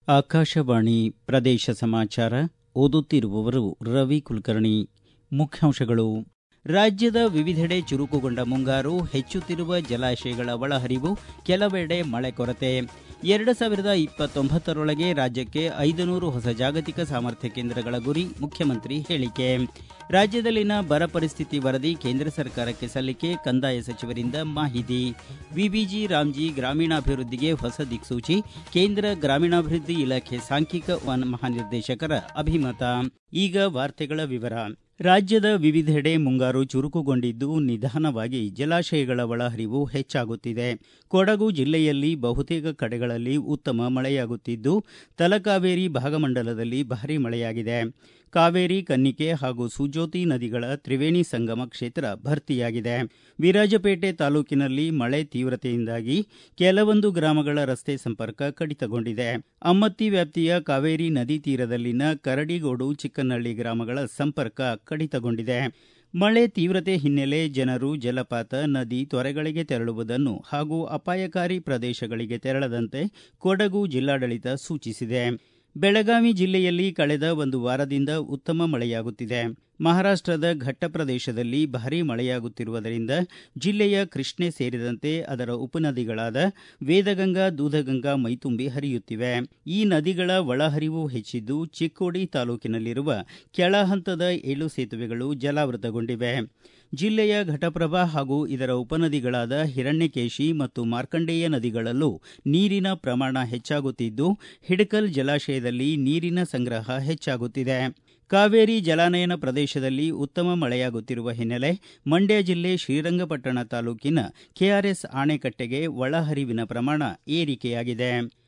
ಆಕಾಶವಾಣಿ ಪ್ರದೇಶ ಸಮಾಚಾರ ಓದುತ್ತಿರುವವರು ರವಿ ಕುಲಕರ್ಣಿ ಮುಖ್ಯಾಂಶಗಳು ರಾಜ್ಯದ ವಿವಿಧೆಡೆ ಚುರುಕುಗೊಂಡ ಮುಂಗಾರು ಹೆಚ್ಚುತ್ತಿರುವ ಜಲಾಶಯಗಳ ಒಳಹರಿವು ಕೆಲವೆಡೆ ಮಳೆ ಕೊರತೆ ಎರಡು ಸಾವಿರದ ಇಪ್ಪತ್ತೊಂಬತ್ತರೊಳಗೆ ರಾಜ್ಯಕ್ಕೆ ಐದುನೂರು ಹೊಸ ಜಾಗತಿಕ ಸಾಮರ್ಥ್ಯ ಕೇಂದ್ರಗಳ ಗುರಿ ಮುಖ್ಯಮಂತ್ರಿ ಹೇಳಿಕೆ ರಾಜ್ಯದಲ್ಲಿನ ಬರ ಪರಿಸ್ಥಿತಿ ವರದಿ ಕೇಂದ್ರ ಸರ್ಕಾರಕ್ಕೆ ಸಲ್ಲಿಕೆ ಕಂದಾಯ ಸಚಿವರಿಂದ ಮಾಹಿತಿ ವಿಬಿಜಿ ರಾಮ್ಜಿ ಗ್ರಾಮೀಣಾಭಿವೃದ್ಧಿಗೆ ಹೊಸ ದಿಕ್ಸೂಚಿ ಕೇಂದ್ರ ಗ್ರಾಮೀಣಾಭಿವೃದ್ಧಿ ಇಲಾಖೆ ಸಾಂಖ್ಯಿಕ ಮಹಾನಿರ್ದೇಶಕರ ಅಭಿಮತ ಈಗ ವಾರ್ತೆಗಳ ವಿವರ ರಾಜ್ಯದ ವಿವಿಧೆಡೆ ಮುಂಗಾರು ಚುರುಕುಗೊಂಡಿದ್ದು ನಿಧಾನವಾಗಿ ಜಲಾಶಯಗಳ ಒಳಹರಿವು ಹೆಚ್ಚಾಗುತ್ತಿದೆ ಕೊಡಗು ಜಿಲ್ಲೆಯಲ್ಲಿ ಬಹುತೇಕ ಕಡೆಗಳಲ್ಲಿ ಉತ್ತಮ ಮಳೆಯಾಗುತ್ತಿದ್ದು ತಲಕಾವೇರಿ ಭಾಗಮಂಡಲದಲ್ಲಿ ಭಾರೀ ಮಳೆಯಾಗಿದೆ ಕಾವೇರಿ ಕನ್ನಿಕೆ ಹಾಗೂ ಸುಜೋತಿ ನದಿಗಳ ತ್ರಿವೇಣಿ ಸಂಗಮ ಕ್ಷೇತ್ರ ಭರ್ತಿಯಾಗಿದೆ ವಿರಾಜಪೇಟೆ ತಾಲೂಕಿನಲ್ಲಿ ಮಳೆ ತೀವ್ರತೆಯಿಂದಾಗಿ ಕೆಲವೊಂದು ಗ್ರಾಮಗಳ ರಸ್ತೆ ಸಂಪರ್ಕ ಕಡಿತಗೊಂಡಿದೆ ಅಮ್ಮತ್ತಿ ವ್ಯಾಪ್ತಿಯ ಕಾವೇರಿ ನದಿ ತೀರದಲ್ಲಿನ ಕರಡಿಗೋಡು ಚಿಕ್ಕನಹಳ್ಳಿ ಗ್ರಾಮಗಳ ಸಂಪರ್ಕ ಕಡಿತಗೊಂಡಿದೆ ಮಳೆ ತೀವ್ರತೆ ಹಿನ್ನೆಲೆ ಜನರು ಜಲಪಾತ ನದಿ ತೊರೆಗಳಿಗೆ ತೆರಳುವುದನ್ನು ಹಾಗೂ ಅಪಾಯಕಾರಿ ಪ್ರದೇಶಗಳಿಗೆ ತೆರಳದಂತೆ ಕೊಡಗು ಜಿಲ್ಲಾಡಳಿತ ಸೂಚಿಸಿದೆ ಬೆಳಗಾವಿ ಜಿಲ್ಲೆಯಲ್ಲಿ ಕಳೆದ ಒಂದು ವಾರದಿಂದ ಉತ್ತಮ ಮಳೆಯಾಗುತ್ತಿದೆ ಮಹಾರಾಷ್ಟದ ಘಟ್ಟ ಪ್ರದೇಶದಲ್ಲಿ ಭಾರೀ ಮಳೆಯಾಗುತ್ತಿರುವುದರಿಂದ ಜಿಲ್ಲೆಯ ಕೃಷ್ಣೆ ಸೇರಿದಂತೆ ಅದರ ಉಪನದಿಗಳಾದ ವೇದಗಂಗಾ ದೂಧಗಂಗಾ ಮೈತುಂಬಿ ಹರಿಯುತ್ತಿವೆ ಈ ನದಿಗಳ ಒಳಹರಿವು ಹೆಚ್ಚಿದ್ದು ಚಿಕ್ಕೋಡಿ ತಾಲೂಕಿನಲ್ಲಿರುವ ಕೆಳಹಂತದ ಏಳು ಸೇತುವೆಗಳು ಜಲಾವೃತಗೊಂಡಿವೆ ಜಿಲ್ಲೆಯ ಘಟಪ್ರಭಾ ಹಾಗೂ ಇದರ ಉಪನದಿಗಳಾದ ಹಿರಣ್ಯಕೇಶಿ ಮತ್ತು ಮಾರ್ಕಂಡೇಯ ನದಿಗಳಲ್ಲೂ ನೀರಿನ ಪ್ರಮಾಣ ಹೆಚ್ಚಾಗುತ್ತಿದ್ದು ಹಿಡಕಲ್ ಜಲಾಶಯದಲ್ಲಿ ನೀರಿನ ಸಂಗ್ರಹ ಹೆಚ್ಚಾಗುತ್ತಿದೆ ಕಾವೇರಿ ಜಲಾನಯನ ಪ್ರದೇಶದಲ್ಲಿ ಉತ್ತಮ ಮಳೆಯಾಗುತ್ತಿರುವ ಹಿನ್ನೆಲೆ ಮಂಡ್ಯ ಜಿಲ್ಲೆ ಶ್ರೀರಂಗಪಟ್ಟಣ ತಾಲೂಕಿನ ಕೆಆರ್ಎಸ್ ಆಣೆಕಟ್ಟೆಗೆ ಒಳಹರಿವಿನ ಪ್ರಮಾಣ ಏರಿಕೆಯಾಗಿದೆ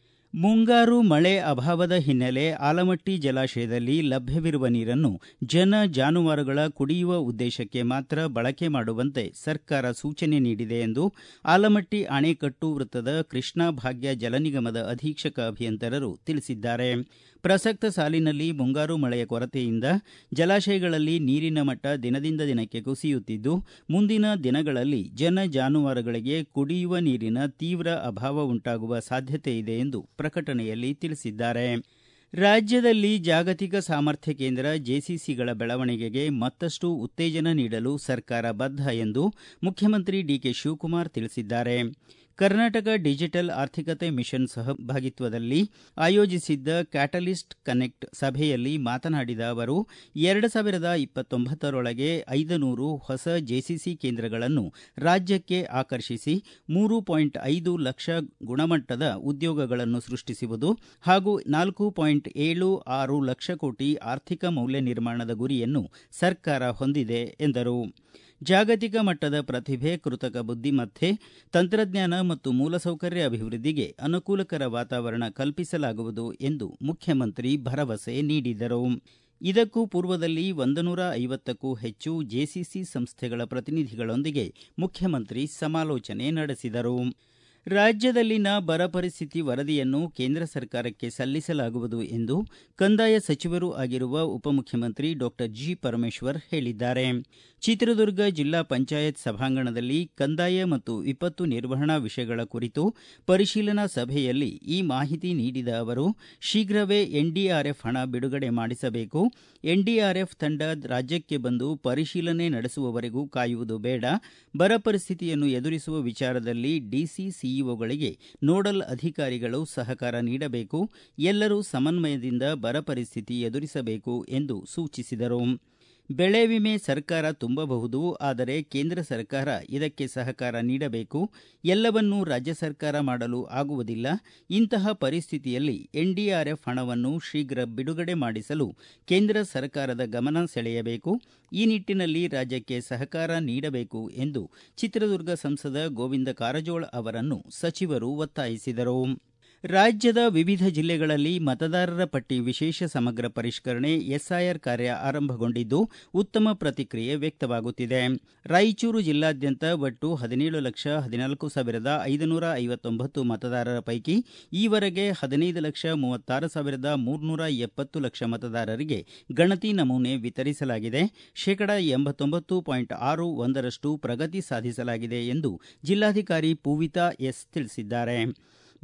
ಮುಂಗಾರು ಮಳೆ ಅಭಾವದ ಹಿನ್ನೆಲೆ ಆಲಮಟ್ಟಿ ಜಲಾಶಯದಲ್ಲಿ ಲಭ್ಯವಿರುವ ನೀರನ್ನು ಜನ ಜಾನುವಾರುಗಳ ಕುಡಿಯುವ ಉದ್ದೇಶಕ್ಕೆ ಮಾತ್ರ ಬಳಕೆ ಮಾಡುವಂತೆ ಸರ್ಕಾರ ಸೂಚನೆ ನೀಡಿದೆ ಎಂದು ಆಲಮಟ್ಟಿ ಅಣೆಕಟ್ಟು ವೃತ್ತದ ಕೃಷ್ಣಾ ಭಾಗ್ಯ ಜಲನಿಗಮದ ಅಧೀಕ್ಷಕ ಅಭಿಯಂತರರು ತಿಳಿಸಿದ್ದಾರೆ ಪ್ರಸಕ್ತ ಸಾಲಿನಲ್ಲಿ ಮುಂಗಾರು ಮಳೆಯ ಕೊರತೆಯಿಂದ ಜಲಾಶಯಗಳಲ್ಲಿ ನೀರಿನ ಮಟ್ಟ ದಿನದಿಂದ ದಿನಕ್ಕೆ ಕುಸಿಯುತ್ತಿದ್ದು ಮುಂದಿನ ದಿನಗಳಲ್ಲಿ ಜನ ಜಾನುವಾರುಗಳಿಗೆ ಕುಡಿಯುವ ನೀರಿನ ತೀವ್ರ ಅಭಾವ ಉಂಟಾಗುವ ಸಾಧ್ಯತೆ ಇದೆ ಎಂದು ಪ್ರಕಟಣೆಯಲ್ಲಿ ತಿಳಿಸಿದ್ದಾರೆ ರಾಜ್ಯದಲ್ಲಿ ಜಾಗತಿಕ ಸಾಮರ್ಥ್ಯ ಕೇಂದ್ರ ಜೆಸಿಸಿಗಳ ಬೆಳವಣಿಗೆಗೆ ಮತ್ತಷ್ಟು ಉತ್ತೇಜನ ನೀಡಲು ಸರ್ಕಾರ ಬದ್ಧ ಎಂದು ಮುಖ್ಯಮಂತ್ರಿ ಡಿಕೆ ಶಿವಕುಮಾರ್ ತಿಳಿಸಿದ್ದಾರೆ ಕರ್ನಾಟಕ ಡಿಜಿಟಲ್ ಆರ್ಥಿಕತೆ ಮಿಷನ್ ಸಹಭಾಗಿತ್ವದಲ್ಲಿ ಆಯೋಜಿಸಿದ್ದ ಕ್ಯಾಟಲಿಸ್ಟ್ ಕನೆಕ್ಟ್ ಸಭೆಯಲ್ಲಿ ಮಾತನಾಡಿದ ಅವರು ಎರಡು ಸಾವಿರದ ಇಪ್ಪತ್ತೊಂಬತ್ತರೊಳಗೆ ಐದನೂರು ಹೊಸ ಜೆಸಿಸಿ ಕೇಂದ್ರಗಳನ್ನು ರಾಜ್ಯಕ್ಕೆ ಆಕರ್ಷಿಸಿ ಮೂರು ಪಾಯಿಂಟ್ ಐದು ಲಕ್ಷ ಗುಣಮಟ್ಟದ ಉದ್ಯೋಗಗಳನ್ನು ಸೃಷ್ಟಿಸುವುದು ಹಾಗೂ ನಾಲ್ಕು ಪಾಯಿಂಟ್ ಏಳು ಆರು ಲಕ್ಷ ಕೋಟಿ ಆರ್ಥಿಕ ಮೌಲ್ಯ ನಿರ್ಮಾಣದ ಗುರಿಯನ್ನು ಸರ್ಕಾರ ಹೊಂದಿದೆ ಎಂದರು ಜಾಗತಿಕ ಮಟ್ಟದ ಪ್ರತಿಭೆ ಕೃತಕ ಬುದ್ದಿಮತ್ತೆ ತಂತ್ರಜ್ಞಾನ ಮತ್ತು ಮೂಲಸೌಕರ್ಯ ಅಭಿವೃದ್ಧಿಗೆ ಅನುಕೂಲಕರ ವಾತಾವರಣ ಕಲ್ಪಿಸಲಾಗುವುದು ಎಂದು ಮುಖ್ಯಮಂತ್ರಿ ಭರವಸೆ ನೀಡಿದರು ಇದಕ್ಕೂ ಪೂರ್ವದಲ್ಲಿ ಒಂದು ನೂರ ಐವತ್ತಕ್ಕೂ ಹೆಚ್ಚು ಜೆಸಿಸಿ ಸಂಸ್ಥೆಗಳ ಪ್ರತಿನಿಧಿಗಳೊಂದಿಗೆ ಮುಖ್ಯಮಂತ್ರಿ ಸಮಾಲೋಚನೆ ನಡೆಸಿದರು ರಾಜ್ಯದಲ್ಲಿನ ಬರ ಪರಿಸ್ಥಿತಿ ವರದಿಯನ್ನು ಕೇಂದ್ರ ಸರ್ಕಾರಕ್ಕೆ ಸಲ್ಲಿಸಲಾಗುವುದು ಎಂದು ಕಂದಾಯ ಸಚಿವರೂ ಆಗಿರುವ ಉಪಮುಖ್ಯಮಂತ್ರಿ ಡಾಕ್ಟರ್ ಜಿ ಪರಮೇಶ್ವರ್ ಹೇಳಿದ್ದಾರೆ ಚಿತ್ರದುರ್ಗ ಜಿಲ್ಲಾ ಪಂಚಾಯತ್ ಸಭಾಂಗಣದಲ್ಲಿ ಕಂದಾಯ ಮತ್ತು ವಿಪತ್ತು ನಿರ್ವಹಣಾ ವಿಷಯಗಳ ಕುರಿತು ಪರಿಶೀಲನಾ ಸಭೆಯಲ್ಲಿ ಈ ಮಾಹಿತಿ ನೀಡಿದ ಅವರು ಶೀಘ್ರವೇ ಎನ್ಡಿಆರ್ಎಫ್ ಹಣ ಬಿಡುಗಡೆ ಮಾಡಿಸಬೇಕು ಎನ್ಡಿಆರ್ಎಫ್ ತಂಡ ರಾಜ್ಯಕ್ಕೆ ಬಂದು ಪರಿಶೀಲನೆ ನಡೆಸುವವರೆಗೂ ಕಾಯುವುದು ಬೇಡ ಬರ ಪರಿಸ್ಥಿತಿಯನ್ನು ಎದುರಿಸುವ ವಿಚಾರದಲ್ಲಿ ಡಿಸಿ ಸಿಇಒಗಳಿಗೆ ನೋಡಲ್ ಅಧಿಕಾರಿಗಳು ಸಹಕಾರ ನೀಡಬೇಕು ಎಲ್ಲರೂ ಸಮನ್ವಯದಿಂದ ಬರ ಪರಿಸ್ಥಿತಿ ಎದುರಿಸಬೇಕು ಎಂದು ಸೂಚಿಸಿದರು ಬೆಳೆ ವಿಮೆ ಸರ್ಕಾರ ತುಂಬಬಹುದು ಆದರೆ ಕೇಂದ್ರ ಸರ್ಕಾರ ಇದಕ್ಕೆ ಸಹಕಾರ ನೀಡಬೇಕು ಎಲ್ಲವನ್ನೂ ರಾಜ್ಯ ಸರ್ಕಾರ ಮಾಡಲು ಆಗುವುದಿಲ್ಲ ಇಂತಹ ಪರಿಸ್ಥಿತಿಯಲ್ಲಿ ಎನ್ಡಿಆರ್ಎಫ್ ಹಣವನ್ನು ಶೀಘ್ರ ಬಿಡುಗಡೆ ಮಾಡಿಸಲು ಕೇಂದ್ರ ಸರ್ಕಾರದ ಗಮನ ಸೆಳೆಯಬೇಕು ಈ ನಿಟ್ಟಿನಲ್ಲಿ ರಾಜ್ಯಕ್ಕೆ ಸಹಕಾರ ನೀಡಬೇಕು ಎಂದು ಚಿತ್ರದುರ್ಗ ಸಂಸದ ಗೋವಿಂದ ಕಾರಜೋಳ ಅವರನ್ನು ಸಚಿವರು ಒತ್ತಾಯಿಸಿದರು ರಾಜ್ಯದ ವಿವಿಧ ಜಿಲ್ಲೆಗಳಲ್ಲಿ ಮತದಾರರ ಪಟ್ಟಿ ವಿಶೇಷ ಸಮಗ್ರ ಪರಿಷ್ಕರಣೆ ಎಸ್ಐಆರ್ ಕಾರ್ಯ ಆರಂಭಗೊಂಡಿದ್ದು ಉತ್ತಮ ಪ್ರತಿಕ್ರಿಯೆ ವ್ಯಕ್ತವಾಗುತ್ತಿದೆ ರಾಯಚೂರು ಜಿಲ್ಲಾದ್ಯಂತ ಒಟ್ಟು ಹದಿನೇಳು ಲಕ್ಷ ಹದಿನಾಲ್ಕು ಸಾವಿರದ ಐದುನೂರ ಐವತ್ತೊಂಬತ್ತು ಮತದಾರರ ಪೈಕಿ ಈವರೆಗೆ ಹದಿನೈದು ಲಕ್ಷ ಮೂವತ್ತಾರು ಸಾವಿರದ ಮೂರ್ನೂರ ಎಪ್ಪತ್ತು ಲಕ್ಷ ಮತದಾರರಿಗೆ ಗಣತಿ ನಮೂನೆ ವಿತರಿಸಲಾಗಿದೆ ಶೇಕಡ ಎಂಬತ್ತೊಂಬತ್ತು ಪಾಯಿಂಟ್ ಆರು ಒಂದರಷ್ಟು ಪ್ರಗತಿ ಸಾಧಿಸಲಾಗಿದೆ ಎಂದು ಜಿಲ್ಲಾಧಿಕಾರಿ ಪೂವಿತಾ ಎಸ್ ತಿಳಿಸಿದ್ದಾರೆ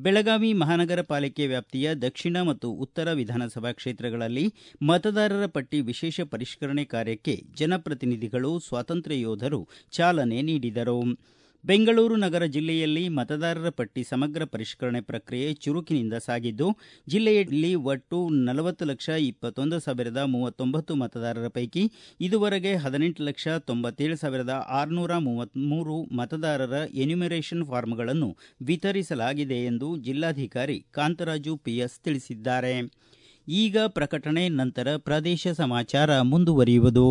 ಬೆಳಗಾವಿ ಮಹಾನಗರ ಪಾಲಿಕೆ ವ್ಯಾಪ್ತಿಯ ದಕ್ಷಿಣ ಮತ್ತು ಉತ್ತರ ವಿಧಾನಸಭಾ ಕ್ಷೇತ್ರಗಳಲ್ಲಿ ಮತದಾರರ ಪಟ್ಟಿ ವಿಶೇಷ ಪರಿಷ್ಕರಣೆ ಕಾರ್ಯಕ್ಕೆ ಜನಪ್ರತಿನಿಧಿಗಳು ಸ್ವಾತಂತ್ರ್ಯ ಯೋಧರು ಚಾಲನೆ ನೀಡಿದರು ಬೆಂಗಳೂರು ನಗರ ಜಿಲ್ಲೆಯಲ್ಲಿ ಮತದಾರರ ಪಟ್ಟಿ ಸಮಗ್ರ ಪರಿಷ್ಕರಣೆ ಪ್ರಕ್ರಿಯೆ ಚುರುಕಿನಿಂದ ಸಾಗಿದ್ದು ಜಿಲ್ಲೆಯಲ್ಲಿ ಒಟ್ಟು ನಲವತ್ತು ಲಕ್ಷ ಇಪ್ಪತ್ತೊಂದು ಸಾವಿರದ ಮೂವತ್ತೊಂಬತ್ತು ಮತದಾರರ ಪೈಕಿ ಇದುವರೆಗೆ ಹದಿನೆಂಟು ಲಕ್ಷ ತೊಂಬತ್ತೇಳು ಸಾವಿರದ ಆರುನೂರ ಮೂವತ್ಮೂರು ಮತದಾರರ ಎನ್ಯುಮರೇಷನ್ ಫಾರ್ಮ್ಗಳನ್ನು ವಿತರಿಸಲಾಗಿದೆ ಎಂದು ಜಿಲ್ಲಾಧಿಕಾರಿ ಕಾಂತರಾಜು ಪಿಎಸ್ ತಿಳಿಸಿದ್ದಾರೆ ಈಗ ಪ್ರಕಟಣೆ ನಂತರ ಪ್ರದೇಶ ಸಮಾಚಾರ ಮುಂದುವರಿಯುವುದು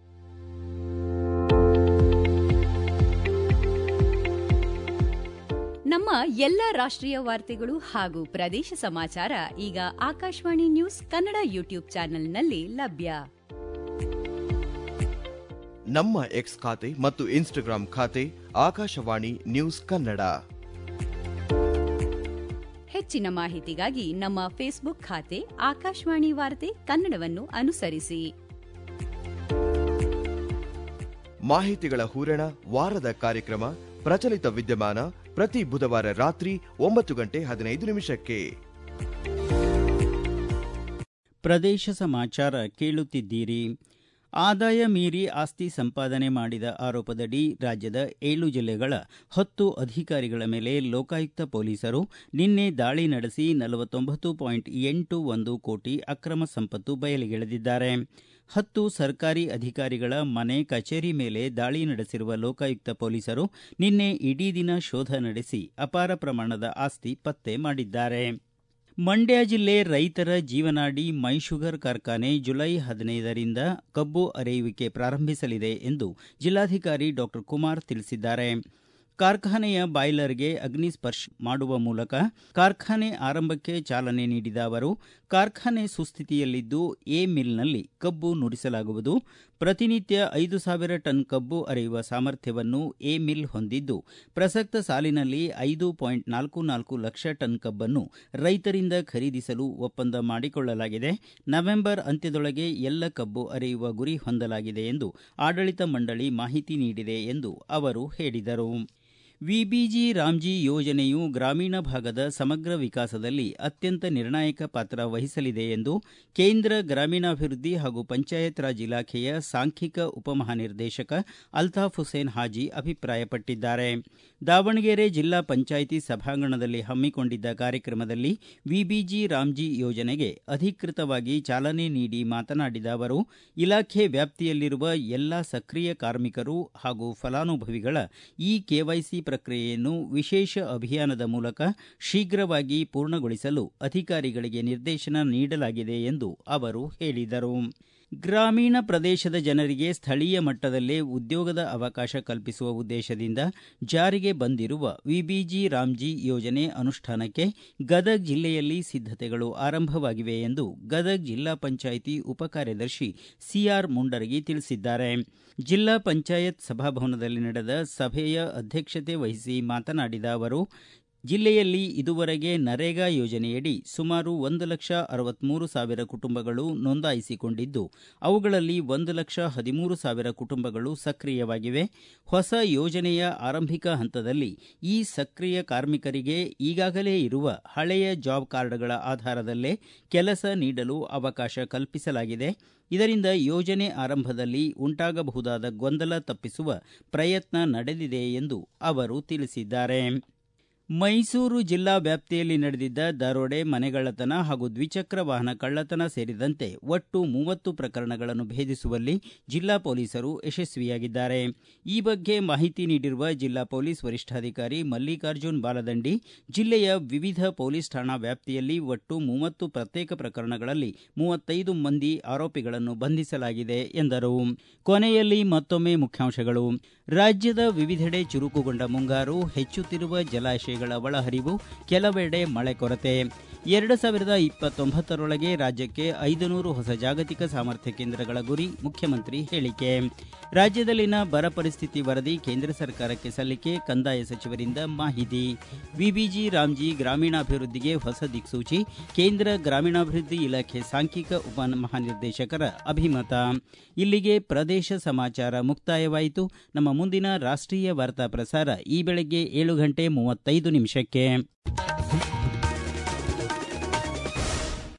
ನಮ್ಮ ಎಲ್ಲ ರಾಷ್ಟ್ರೀಯ ವಾರ್ತೆಗಳು ಹಾಗೂ ಪ್ರದೇಶ ಸಮಾಚಾರ ಈಗ ಆಕಾಶವಾಣಿ ನ್ಯೂಸ್ ಕನ್ನಡ ಯೂಟ್ಯೂಬ್ ಚಾನೆಲ್ನಲ್ಲಿ ಲಭ್ಯ ನಮ್ಮ ಎಕ್ಸ್ ಖಾತೆ ಮತ್ತು ಇನ್ಸ್ಟಾಗ್ರಾಂ ಖಾತೆ ಆಕಾಶವಾಣಿ ನ್ಯೂಸ್ ಕನ್ನಡ ಹೆಚ್ಚಿನ ಮಾಹಿತಿಗಾಗಿ ನಮ್ಮ ಫೇಸ್ಬುಕ್ ಖಾತೆ ಆಕಾಶವಾಣಿ ವಾರ್ತೆ ಕನ್ನಡವನ್ನು ಅನುಸರಿಸಿ ಮಾಹಿತಿಗಳ ಹೂರಣ ವಾರದ ಕಾರ್ಯಕ್ರಮ ಪ್ರಚಲಿತ ವಿದ್ಯಮಾನ ಪ್ರತಿ ಬುಧವಾರ ರಾತ್ರಿ ಒಂಬತ್ತು ಗಂಟೆ ಹದಿನೈದು ನಿಮಿಷಕ್ಕೆ ಪ್ರದೇಶ ಸಮಾಚಾರ ಕೇಳುತ್ತಿದ್ದೀರಿ ಆದಾಯ ಮೀರಿ ಆಸ್ತಿ ಸಂಪಾದನೆ ಮಾಡಿದ ಆರೋಪದಡಿ ರಾಜ್ಯದ ಏಳು ಜಿಲ್ಲೆಗಳ ಹತ್ತು ಅಧಿಕಾರಿಗಳ ಮೇಲೆ ಲೋಕಾಯುಕ್ತ ಪೊಲೀಸರು ನಿನ್ನೆ ದಾಳಿ ನಡೆಸಿ ನಲವತ್ತೊಂಬತ್ತು ಪಾಯಿಂಟ್ ಎಂಟು ಒಂದು ಕೋಟಿ ಅಕ್ರಮ ಸಂಪತ್ತು ಬಯಲಿಗೆಳೆದಿದ್ದಾರೆ ಹತ್ತು ಸರ್ಕಾರಿ ಅಧಿಕಾರಿಗಳ ಮನೆ ಕಚೇರಿ ಮೇಲೆ ದಾಳಿ ನಡೆಸಿರುವ ಲೋಕಾಯುಕ್ತ ಪೊಲೀಸರು ನಿನ್ನೆ ಇಡೀ ದಿನ ಶೋಧ ನಡೆಸಿ ಅಪಾರ ಪ್ರಮಾಣದ ಆಸ್ತಿ ಪತ್ತೆ ಮಾಡಿದ್ದಾರೆ ಮಂಡ್ಯ ಜಿಲ್ಲೆ ರೈತರ ಜೀವನಾಡಿ ಮೈಶುಗರ್ ಕಾರ್ಖಾನೆ ಜುಲೈ ಹದಿನೈದರಿಂದ ಕಬ್ಬು ಅರೆಯುವಿಕೆ ಪ್ರಾರಂಭಿಸಲಿದೆ ಎಂದು ಜಿಲ್ಲಾಧಿಕಾರಿ ಡಾಕ್ಟರ್ ಕುಮಾರ್ ತಿಳಿಸಿದ್ದಾರೆ ಕಾರ್ಖಾನೆಯ ಬಾಯ್ಲರ್ಗೆ ಅಗ್ನಿ ಸ್ಪರ್ಶ ಮಾಡುವ ಮೂಲಕ ಕಾರ್ಖಾನೆ ಆರಂಭಕ್ಕೆ ಚಾಲನೆ ನೀಡಿದ ಅವರು ಕಾರ್ಖಾನೆ ಸುಸ್ಥಿತಿಯಲ್ಲಿದ್ದು ಎ ಮಿಲ್ನಲ್ಲಿ ಕಬ್ಬು ನುರಿಸಲಾಗುವುದು ಪ್ರತಿನಿತ್ಯ ಐದು ಸಾವಿರ ಟನ್ ಕಬ್ಬು ಅರೆಯುವ ಸಾಮರ್ಥ್ಯವನ್ನು ಎ ಮಿಲ್ ಹೊಂದಿದ್ದು ಪ್ರಸಕ್ತ ಸಾಲಿನಲ್ಲಿ ಐದು ಪಾಯಿಂಟ್ ನಾಲ್ಕು ನಾಲ್ಕು ಲಕ್ಷ ಟನ್ ಕಬ್ಬನ್ನು ರೈತರಿಂದ ಖರೀದಿಸಲು ಒಪ್ಪಂದ ಮಾಡಿಕೊಳ್ಳಲಾಗಿದೆ ನವೆಂಬರ್ ಅಂತ್ಯದೊಳಗೆ ಎಲ್ಲ ಕಬ್ಬು ಅರೆಯುವ ಗುರಿ ಹೊಂದಲಾಗಿದೆ ಎಂದು ಆಡಳಿತ ಮಂಡಳಿ ಮಾಹಿತಿ ನೀಡಿದೆ ಎಂದು ಅವರು ಹೇಳಿದರು ವಿಬಿಜಿ ರಾಮ್ಜಿ ಯೋಜನೆಯು ಗ್ರಾಮೀಣ ಭಾಗದ ಸಮಗ್ರ ವಿಕಾಸದಲ್ಲಿ ಅತ್ಯಂತ ನಿರ್ಣಾಯಕ ಪಾತ್ರ ವಹಿಸಲಿದೆ ಎಂದು ಕೇಂದ್ರ ಗ್ರಾಮೀಣಾಭಿವೃದ್ಧಿ ಹಾಗೂ ಪಂಚಾಯತ್ ರಾಜ್ ಇಲಾಖೆಯ ಸಾಂಖ್ಯಿಕ ಉಪಮಹಾನಿರ್ದೇಶಕ ಅಲ್ತಾಫ್ ಹುಸೇನ್ ಹಾಜಿ ಅಭಿಪ್ರಾಯಪಟ್ಟಿದ್ದಾರೆ ದಾವಣಗೆರೆ ಜಿಲ್ಲಾ ಪಂಚಾಯಿತಿ ಸಭಾಂಗಣದಲ್ಲಿ ಹಮ್ಮಿಕೊಂಡಿದ್ದ ಕಾರ್ಯಕ್ರಮದಲ್ಲಿ ವಿಬಿಜಿ ರಾಮ್ಜಿ ಯೋಜನೆಗೆ ಅಧಿಕೃತವಾಗಿ ಚಾಲನೆ ನೀಡಿ ಮಾತನಾಡಿದ ಅವರು ಇಲಾಖೆ ವ್ಯಾಪ್ತಿಯಲ್ಲಿರುವ ಎಲ್ಲಾ ಸಕ್ರಿಯ ಕಾರ್ಮಿಕರು ಹಾಗೂ ಫಲಾನುಭವಿಗಳ ಈ ಕೆವೈಸಿ ಪ್ರಕ್ರಿಯೆಯನ್ನು ವಿಶೇಷ ಅಭಿಯಾನದ ಮೂಲಕ ಶೀಘ್ರವಾಗಿ ಪೂರ್ಣಗೊಳಿಸಲು ಅಧಿಕಾರಿಗಳಿಗೆ ನಿರ್ದೇಶನ ನೀಡಲಾಗಿದೆ ಎಂದು ಅವರು ಹೇಳಿದರು ಗ್ರಾಮೀಣ ಪ್ರದೇಶದ ಜನರಿಗೆ ಸ್ಥಳೀಯ ಮಟ್ಟದಲ್ಲೇ ಉದ್ಯೋಗದ ಅವಕಾಶ ಕಲ್ಪಿಸುವ ಉದ್ದೇಶದಿಂದ ಜಾರಿಗೆ ಬಂದಿರುವ ವಿಬಿಜಿ ರಾಮ್ಜಿ ಯೋಜನೆ ಅನುಷ್ಠಾನಕ್ಕೆ ಗದಗ ಜಿಲ್ಲೆಯಲ್ಲಿ ಸಿದ್ದತೆಗಳು ಆರಂಭವಾಗಿವೆ ಎಂದು ಗದಗ ಜಿಲ್ಲಾ ಪಂಚಾಯಿತಿ ಉಪಕಾರ್ಯದರ್ಶಿ ಸಿಆರ್ ಮುಂಡರಗಿ ತಿಳಿಸಿದ್ದಾರೆ ಜಿಲ್ಲಾ ಪಂಚಾಯತ್ ಸಭಾಭವನದಲ್ಲಿ ನಡೆದ ಸಭೆಯ ಅಧ್ಯಕ್ಷತೆ ವಹಿಸಿ ಮಾತನಾಡಿದ ಅವರು ಜಿಲ್ಲೆಯಲ್ಲಿ ಇದುವರೆಗೆ ನರೇಗಾ ಯೋಜನೆಯಡಿ ಸುಮಾರು ಒಂದು ಲಕ್ಷ ಅರವತ್ಮೂರು ಸಾವಿರ ಕುಟುಂಬಗಳು ನೋಂದಾಯಿಸಿಕೊಂಡಿದ್ದು ಅವುಗಳಲ್ಲಿ ಒಂದು ಲಕ್ಷ ಹದಿಮೂರು ಸಾವಿರ ಕುಟುಂಬಗಳು ಸಕ್ರಿಯವಾಗಿವೆ ಹೊಸ ಯೋಜನೆಯ ಆರಂಭಿಕ ಹಂತದಲ್ಲಿ ಈ ಸಕ್ರಿಯ ಕಾರ್ಮಿಕರಿಗೆ ಈಗಾಗಲೇ ಇರುವ ಹಳೆಯ ಜಾಬ್ ಕಾರ್ಡ್ಗಳ ಆಧಾರದಲ್ಲೇ ಕೆಲಸ ನೀಡಲು ಅವಕಾಶ ಕಲ್ಪಿಸಲಾಗಿದೆ ಇದರಿಂದ ಯೋಜನೆ ಆರಂಭದಲ್ಲಿ ಉಂಟಾಗಬಹುದಾದ ಗೊಂದಲ ತಪ್ಪಿಸುವ ಪ್ರಯತ್ನ ನಡೆದಿದೆ ಎಂದು ಅವರು ತಿಳಿಸಿದ್ದಾರೆ ಮೈಸೂರು ಜಿಲ್ಲಾ ವ್ಯಾಪ್ತಿಯಲ್ಲಿ ನಡೆದಿದ್ದ ದರೋಡೆ ಮನೆಗಳ್ಳತನ ಹಾಗೂ ದ್ವಿಚಕ್ರ ವಾಹನ ಕಳ್ಳತನ ಸೇರಿದಂತೆ ಒಟ್ಟು ಮೂವತ್ತು ಪ್ರಕರಣಗಳನ್ನು ಭೇದಿಸುವಲ್ಲಿ ಜಿಲ್ಲಾ ಪೊಲೀಸರು ಯಶಸ್ವಿಯಾಗಿದ್ದಾರೆ ಈ ಬಗ್ಗೆ ಮಾಹಿತಿ ನೀಡಿರುವ ಜಿಲ್ಲಾ ಪೊಲೀಸ್ ವರಿಷ್ಠಾಧಿಕಾರಿ ಮಲ್ಲಿಕಾರ್ಜುನ್ ಬಾಲದಂಡಿ ಜಿಲ್ಲೆಯ ವಿವಿಧ ಪೊಲೀಸ್ ಠಾಣಾ ವ್ಯಾಪ್ತಿಯಲ್ಲಿ ಒಟ್ಟು ಮೂವತ್ತು ಪ್ರತ್ಯೇಕ ಪ್ರಕರಣಗಳಲ್ಲಿ ಮೂವತ್ತೈದು ಮಂದಿ ಆರೋಪಿಗಳನ್ನು ಬಂಧಿಸಲಾಗಿದೆ ಎಂದರು ಕೊನೆಯಲ್ಲಿ ಮತ್ತೊಮ್ಮೆ ಮುಖ್ಯಾಂಶಗಳು ರಾಜ್ಯದ ವಿವಿಧೆಡೆ ಚುರುಕುಗೊಂಡ ಮುಂಗಾರು ಹೆಚ್ಚುತ್ತಿರುವ ಜಲಾಶಯಗಳ ಒಳಹರಿವು ಕೆಲವೆಡೆ ಮಳೆ ಕೊರತೆ ಎರಡು ಸಾವಿರದ ಇಪ್ಪತ್ತೊಂಬತ್ತರೊಳಗೆ ರಾಜ್ಯಕ್ಕೆ ಐದು ನೂರು ಹೊಸ ಜಾಗತಿಕ ಸಾಮರ್ಥ್ಯ ಕೇಂದ್ರಗಳ ಗುರಿ ಮುಖ್ಯಮಂತ್ರಿ ಹೇಳಿಕೆ ರಾಜ್ಯದಲ್ಲಿನ ಬರ ಪರಿಸ್ಥಿತಿ ವರದಿ ಕೇಂದ್ರ ಸರ್ಕಾರಕ್ಕೆ ಸಲ್ಲಿಕೆ ಕಂದಾಯ ಸಚಿವರಿಂದ ಮಾಹಿತಿ ವಿಬಿಜಿ ರಾಮ್ಜಿ ಗ್ರಾಮೀಣಾಭಿವೃದ್ಧಿಗೆ ಹೊಸ ದಿಕ್ಸೂಚಿ ಕೇಂದ್ರ ಗ್ರಾಮೀಣಾಭಿವೃದ್ಧಿ ಇಲಾಖೆ ಸಾಂಖ್ಯಿಕ ಉಪ ಮಹಾನಿರ್ದೇಶಕರ ಅಭಿಮತ ಇಲ್ಲಿಗೆ ಪ್ರದೇಶ ಸಮಾಚಾರ ಮುಕ್ತಾಯವಾಯಿತು ನಮ್ಮ ಮುಂದಿನ ರಾಷ್ಟ್ರೀಯ ವಾರ್ತಾ ಪ್ರಸಾರ ಈ ಬೆಳಗ್ಗೆ ಏಳು ಗಂಟೆ ಮೂವತ್ತೈದು ನಿಮಿಷಕ್ಕೆ